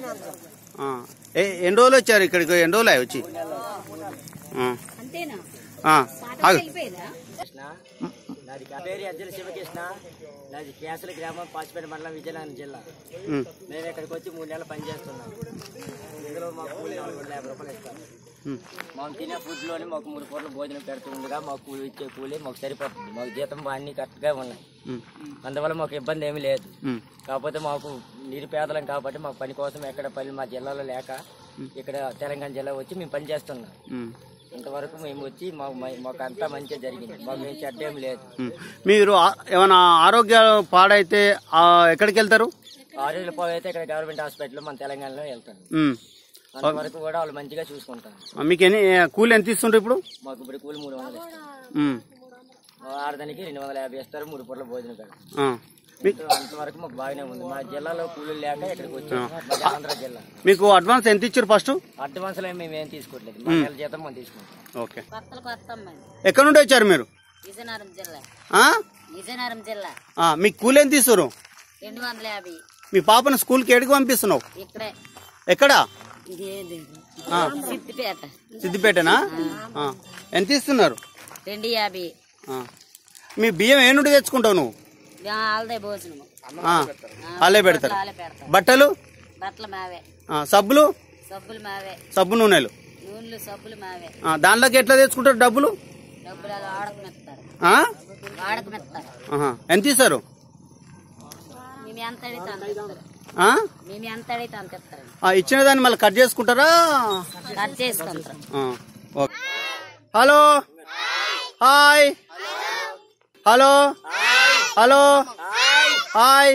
ఆ. ఏ ఎన్ని రోజులు వచ్చారు ఇక్కడికి ఎన్ని రోజులు అయ్యి వచ్చి ఆ. అంతేనా ఆ. ఆగు. వెళ్ళిపోయేదా కృష్ణ నాది కా- పేరు అజ్జల శివకృష్ణ నాది కేసల గ్రామం పాచిపేట మండలం విజయనగరం జిల్లా ఉమ్. మేము ఇక్కడికి వచ్చి మూడు నెలలు పనిచేస్తున్నాం ఇందులో మాకు కూలి నాలుగు వందల యాభై రూపాయలు ఇస్తాం ఉమ్. మాకు తినే ఫుడ్లోనే మాకు మూడు పూటలు భోజనం పెడుతుండగా మాకు కూలి ఇచ్చే కూలి మాకు సరిపోతుంది మాకు జీతం అన్నీ కరెక్ట్గా ఉన్నాయి ఉమ్. అందువల్ల మాకు ఇబ్బంది ఏమీ లేదు ఉమ్. కాకపోతే మాకు నిరుపేదలం కాబట్టి మాకు పని కోసం ఎక్కడ పని మా జిల్లాలో లేక ఇక్కడ తెలంగాణ జిల్లా వచ్చి మేము పని చేస్తున్నాం ఉమ్. ఇంతవరకు మేము వచ్చి మాకు మాకు అంతా మంచిగా జరిగింది మాకు ఏం చెడ్డ ఏం లేదు ఉమ్. మీరు ఆ- ఏమైనా ఆరోగ్య పాడైతే ఆ, ఎక్కడికి వెళ్తారు ఆరేళ్ళ పాలు అయితే ఇక్కడ గవర్నమెంట్ హాస్పిటల్ మన తెలంగాణలో వెళ్తాను ఉమ్. అంతవరకు కూడా వాళ్ళు మంచిగా చూసుకుంటారు ఆ, మీకు ఎన్ని కూలి ఎంత ఇస్తుండ్రు ఇప్పుడు మాకు ఇప్పుడు కూలి మూడు వందలు ఇస్తారు ఉమ్. ఆడదానికి రెండు వందల యాభై ఇస్తారు మూడు పూటల భోజనం పెడతారు ఆ. మీకు అంతవరకు మాకు బాగానే ఉంది మా జిల్లాలో కూలీలు లేక ఇక్కడికి వచ్చాము మాది ఆంధ్ర జిల్లా మీకు అడ్వాన్స్ ఎంత ఇచ్చారు ఫస్ట్ అడ్వాన్స్ లో మేము ఏం తీసుకోవట్లేదు మా నెల జీతం మనం తీసుకుంటాం ఓకే కొత్తలు కొత్త అమ్మాయి ఎక్కడ నుండి వచ్చారు మీరు విజయనగరం జిల్లా ఆ? విజయనగరం జిల్లా ఆ, మీకు కూలి ఎంత ఇస్తారు రెండు వందల యాభై మీ పాపను స్కూల్కి ఎడికి పంపిస్తున్నావు ఇక్కడే ఎక్కడా ఇది ఏది ఆ. సిద్దిపేట సిద్దిపేటనా ఆ. ఎంత ఇస్తున్నారు రెండు యాభై ఆ. మీ బియ్యం ఏ నుండి తెచ్చుకుంటావు నువ్వు వాళ్ళదే భోజనము ఆ. వాళ్ళే పెడతారు వాళ్ళే పెడతారు బట్టలు బట్టలు మావే ఆ, సబ్బులు సబ్బులు మావే సబ్బు నూనెలు నూనెలు సబ్బులు మావే ఆ, దాంట్లోకి ఎట్లా తెచ్చుకుంటారు డబ్బులు డబ్బులు అలా ఆడకమెత్తారు ఆ? ఆడకమెత్తారు ఆహా. ఎంత ఇస్తారు మేము ఎంత అడిగితే అంత ఇస్తారు ఆ? మేము ఎంత అడిగితే అంత ఇస్తారు ఆ, ఇచ్చిన దాన్ని మళ్ళీ కట్ చేసుకుంటారా కట్ చేసుకుంటారు ఆ, okay hello hi hello hello hi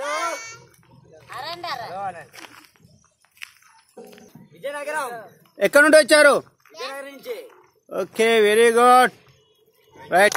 Vizianagaram ఎక్కడ నుండి వచ్చారు విజయనగరం నుంచి ఓకే వెరీ గుడ్ రైట్